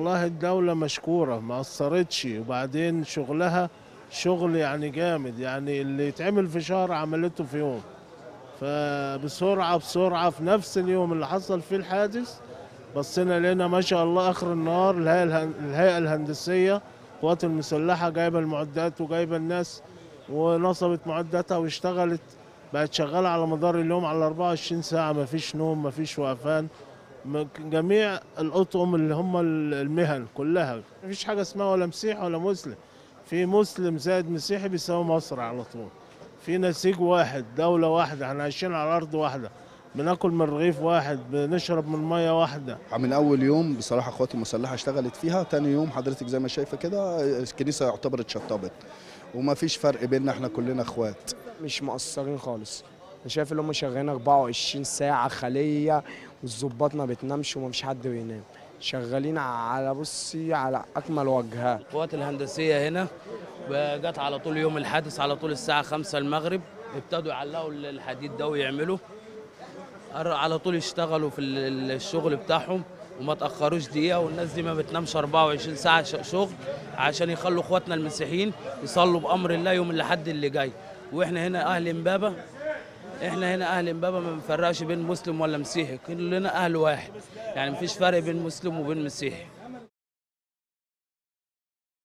والله الدولة مشكورة ما قصرتش وبعدين شغلها شغل يعني جامد يعني اللي يتعمل في شهر عملته في يوم فبسرعة بسرعة في نفس اليوم اللي حصل فيه الحادث بصينا لقينا ما شاء الله آخر النهار الهيئة, الهن- الهيئة الهندسية القوات المسلحة جايبة المعدات وجايبة الناس ونصبت معداتها واشتغلت بقت شغالة على مدار اليوم على 24 ساعة ما فيش نوم ما فيش وقفان م- جميع الأطقم اللي هم ال- المهن كلها ما فيش حاجة اسمها ولا مسيحي ولا مسلم في مسلم زائد مسيحي بيساوي مصر على طول في نسيج واحد دولة واحدة احنا عايشين على أرض واحدة بناكل من رغيف واحد بنشرب من مية واحدة من اول يوم بصراحه اخواتي المسلحه اشتغلت فيها تاني يوم حضرتك زي ما شايفه كده الكنيسه يعتبر اتشطبت وما فيش فرق بيننا احنا كلنا اخوات مش مقصرين خالص انا شايف ان هم شغالين 24 ساعه خليه والظباط ما بتنامش ومفيش حد بينام شغالين على بصي على اكمل وجهات القوات الهندسية هنا جت على طول يوم الحادث على طول الساعة خمسة المغرب ابتدوا يعلقوا الحديد ده ويعملوا قر- على طول يشتغلوا في ال- الشغل بتاعهم وما تأخروش دقيقة والناس دي ما بتنامش 24 ساعة ش- شغل عشان يخلوا اخواتنا المسيحيين يصلوا بأمر الله يوم الأحد اللي جاي واحنا هنا أهل امبابة احنا هنا أهل امبابة ما بنفرقش بين مسلم ولا مسيحي كلنا أهل واحد يعني مفيش فرق بين مسلم وبين مسيحي